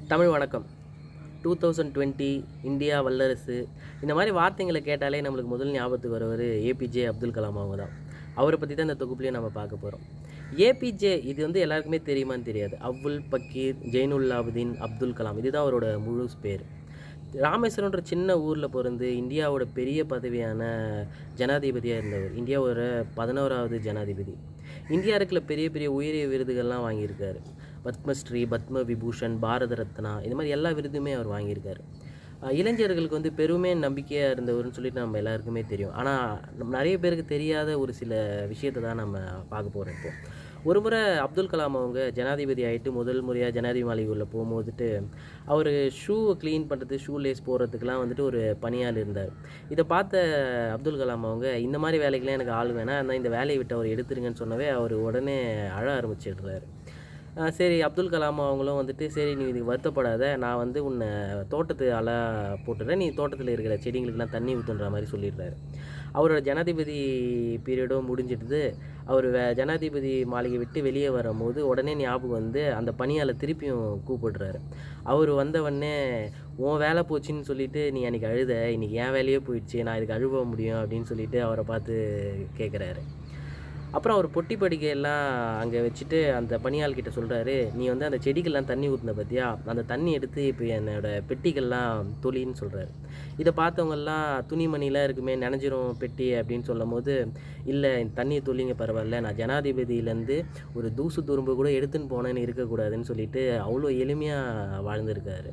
தமிழ் வணக்கம் two thousand twenty India வல்லரசு இந்த மாதிரி வார்த்தைங்களை கேட்டாலே நம்மளுக்கு முதல் ஞாபகத்துக்கு வரவர் ஏபிஜே அப்துல் கலாம் அவங்க தான் அவரை பற்றி தான் இந்த தொகுப்புலையும் நம்ம பார்க்க போகிறோம் ஏபிஜே இது வந்து எல்லாருக்குமே தெரியுமான்னு தெரியாது அவ்வுல் பக்கீர் ஜெயினுல்லாபுதீன் அப்துல் கலாம் இதுதான் அவரோட முழு பேர் ராமேஸ்வரம்ன்ற சின்ன ஊரில் பிறந்து இந்தியாவோட பெரிய பதவியான ஜனாதிபதியாக இருந்தவர் இந்தியாவோட பதினோராவது ஜனாதிபதி இந்தியா இருக்கிற பெரிய பெரிய உயரிய விருதுகள்லாம் வாங்கியிருக்காரு பத்மஸ்ரீ பத்ம விபூஷன் பாரத ரத்னா இது மாதிரி எல்லா விருதுமே அவர் வாங்கியிருக்காரு அஹ் இளைஞர்களுக்கு வந்து பெருமை நம்பிக்கையாக இருந்தவர்னு சொல்லிட்டு நம்ம எல்லாருக்குமே தெரியும் ஆனால் நிறைய பேருக்கு தெரியாத ஒரு சில விஷயத்தை தான் நம்ம பார்க்க போகிறோம் இப்போ ஒரு முறை அப்துல் கலாம் அவங்க ஜனாதிபதி ஆகிட்டு முதல் முறையாக ஜனாதிபதி மாளிகை உள்ள போகும்போதுட்டு அவர் ஷூவை க்ளீன் பண்ணுறது ஷூ லேஸ் போடுறதுக்கெலாம் வந்துட்டு ஒரு பணியாள் இருந்தார் இதை பார்த்த அப்துல் கலாம் அவங்க இந்த மாதிரி வேலைக்கெலாம் எனக்கு ஆள் வேணாம் அதனால் இந்த வேலையை விட்டு அவர் எடுத்துருங்கன்னு சொன்னவே அவர் உடனே அழ ஆரம்பிச்சிடுறாரு ஆஹ் சரி அப்துல் கலாம் அவங்களும் வந்துட்டு சரி நீ இதுக்கு வருத்தப்படாத நான் வந்து உன்னை தோட்டத்து அலை போட்டுறேன் நீ தோட்டத்தில் இருக்கிற செடிங்களுக்கெல்லாம் தண்ணி ஊற்றுன்ற மாதிரி சொல்லிடுறாரு அவரோட ஜனாதிபதி பீரியடும் முடிஞ்சிடுது அவர் வே ஜனாதிபதி மாளிகை விட்டு வெளியே வரும்போது உடனே ஞாபகம் வந்து அந்த பணியாளை திருப்பியும் கூப்பிடுறாரு அவர் வந்தவொடனே உன் வேலை போச்சுன்னு சொல்லிட்டு நீ அன்றைக்கி அழுத இன்னைக்கு என் வேலையே போயிடுச்சு நான் இதுக்கு அழுவ முடியும் அப்படின்னு சொல்லிட்டு அவரை பார்த்து கேட்குறாரு அப்புறம் அவர் பொட்டி படிக்கையெல்லாம் அங்கே வச்சுட்டு அந்த பணியாள் கிட்ட சொல்கிறாரு நீ வந்து அந்த செடிக்கெல்லாம் தண்ணி ஊற்றின பார்த்தியா அந்த தண்ணி எடுத்து இப்போ என்னோட பெட்டிகள்லாம் தொழின்னு சொல்கிறாரு இதை பார்த்தவங்கெல்லாம் துணிமணிலாம் இருக்குமே நினைஞ்சிரும் பெட்டி அப்படின்னு சொல்லும் போது இல்லை இந்த தண்ணியை தொல்லிங்க பரவாயில்ல நான் ஜனாதிபதியிலேருந்து ஒரு தூசு துரும்பு கூட எடுத்துன்னு போனேன்னு இருக்கக்கூடாதுன்னு சொல்லிட்டு அவ்வளோ எளிமையாக வாழ்ந்திருக்காரு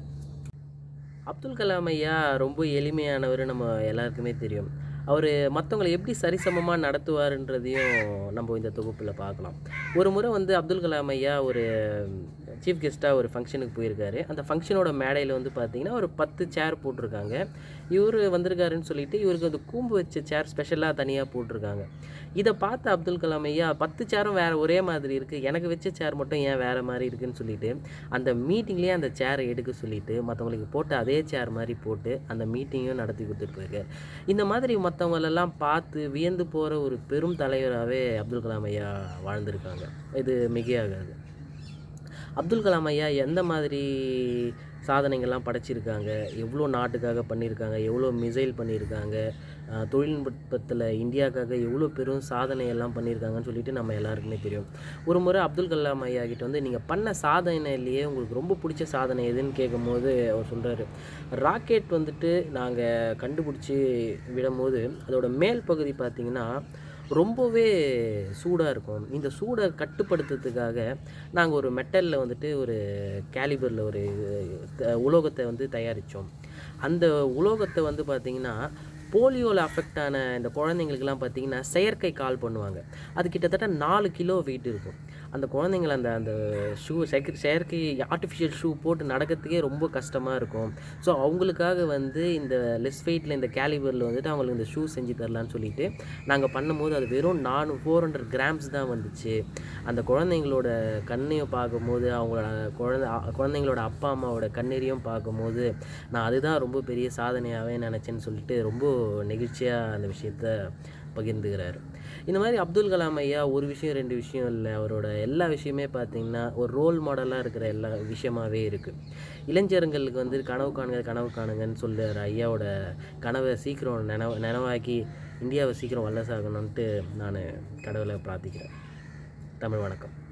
அப்துல் கலாம் ஐயா ரொம்ப எளிமையானவர் நம்ம எல்லாருக்குமே தெரியும் அவர் மற்றவங்களை எப்படி சரிசமமாக நடத்துவாருன்றதையும் நம்ம இந்த தொகுப்பில் பார்க்கலாம் ஒரு முறை வந்து அப்துல் கலாம் ஐயா ஒரு சீஃப் கெஸ்ட்டாக ஒரு ஃபங்க்ஷனுக்கு போயிருக்காரு அந்த ஃபங்க்ஷனோட மேடையில் வந்து பார்த்தீங்கன்னா ஒரு பத்து சேர் போட்டிருக்காங்க இவர் வந்திருக்காருன்னு சொல்லிட்டு இவருக்கு அந்த கூம்பு வச்ச சேர் ஸ்பெஷலாக தனியாக போட்டிருக்காங்க இதை பார்த்து அப்துல் கலாம் ஐயா பத்து சேரும் வேறு ஒரே மாதிரி இருக்குது எனக்கு வச்ச சேர் மட்டும் ஏன் வேறு மாதிரி இருக்குன்னு சொல்லிட்டு அந்த மீட்டிங்லேயே அந்த சேரை எடுக்க சொல்லிட்டு மற்றவங்களுக்கு போட்டு அதே சேர் மாதிரி போட்டு அந்த மீட்டிங்கும் நடத்தி கொடுத்துட்டு போயிருக்காரு இந்த மாதிரி மற்றவங்களெல்லாம் பார்த்து வியந்து போகிற ஒரு பெரும் தலைவராகவே அப்துல் கலாம் ஐயா வாழ்ந்திருக்காங்க இது மிகையாகாது அப்துல் கலாம் ஐயா எந்த மாதிரி சாதனைகள்லாம் படைச்சிருக்காங்க எவ்வளோ நாட்டுக்காக பண்ணியிருக்காங்க எவ்வளோ மிசைல் பண்ணியிருக்காங்க அஹ் தொழில்நுட்பத்தில் இந்தியாவுக்காக எவ்வளோ பெரும் சாதனையெல்லாம் பண்ணியிருக்காங்கன்னு சொல்லிட்டு நம்ம எல்லாருக்குமே தெரியும் ஒரு முறை அப்துல் கலாம் ஐயா கிட்ட வந்து நீங்கள் பண்ண சாதனையிலேயே உங்களுக்கு ரொம்ப பிடிச்ச சாதனை எதுன்னு கேட்கும்போது அவர் சொல்கிறாரு ராக்கெட் வந்துட்டு நாங்கள் கண்டுபிடிச்சி விடும்போது அதோட மேல் பகுதி பார்த்திங்கன்னா ரொம்பவே சூடாக இருக்கும் இந்த சூடை கட்டுப்படுத்துறதுக்காக நாங்கள் ஒரு மெட்டலில் வந்துட்டு ஒரு கேலிபரில் ஒரு த- உலோகத்தை வந்து தயாரித்தோம் அந்த உலோகத்தை வந்து பார்த்திங்கன்னா போலியோவில் அஃபெக்ட் ஆன இந்த குழந்தைங்களுக்கெல்லாம் பார்த்தீங்கன்னா செயற்கை கால் பண்ணுவாங்க அது கிட்டத்தட்ட நாலு கிலோ வெயிட் இருக்கும் அந்த குழந்தைங்கள அந்த அந்த ஷூ செயற்கை செயற்கை ஆர்டிஃபிஷியல் ஷூ போட்டு நடக்கிறதுக்கே ரொம்ப கஷ்டமாக இருக்கும் ஸோ அவங்களுக்காக வந்து இந்த லெஸ் வெயிட்டில் இந்த கேலிபரில் வந்துட்டு அவங்களுக்கு இந்த ஷூ செஞ்சு தரலான்னு சொல்லிட்டு நாங்கள் பண்ணும்போது அது வெறும் நானூ ஃபோர் ஹண்ட்ரட் கிராம்ஸ் தான் வந்துச்சு அந்த குழந்தைங்களோட கண்ணையும் பார்க்கும்போது அவங்களோட குழந்தை அ- குழந்தைங்களோட அப்பா அம்மாவோட கண்ணீரையும் பார்க்கும்போது நான் அதுதான் ரொம்ப பெரிய சாதனையாகவே நினச்சேன்னு சொல்லிட்டு ரொம்ப நெகிழ்ச்சியாக அந்த விஷயத்த பகிர்ந்துக்கிறாரு இந்த மாதிரி அப்துல் கலாம் ஐயா ஒரு விஷயம் ரெண்டு விஷயம் இல்லை அவரோட எல்லா விஷயமே பார்த்தீங்கன்னா ஒரு ரோல் மாடலாக இருக்கிற எல்லா விஷயமாவே இருக்குது இளைஞர்களுக்கு வந்து கனவு காணுங்க கனவு காணுங்கன்னு சொல்லுற ஐயாவோட கனவை சீக்கிரம் நினைவு நினைவாக்கி இந்தியாவை சீக்கிரம் வல்லசாகணுன்ட்டு நான் கடவுளை பிரார்த்திக்கிறேன் தமிழ் வணக்கம்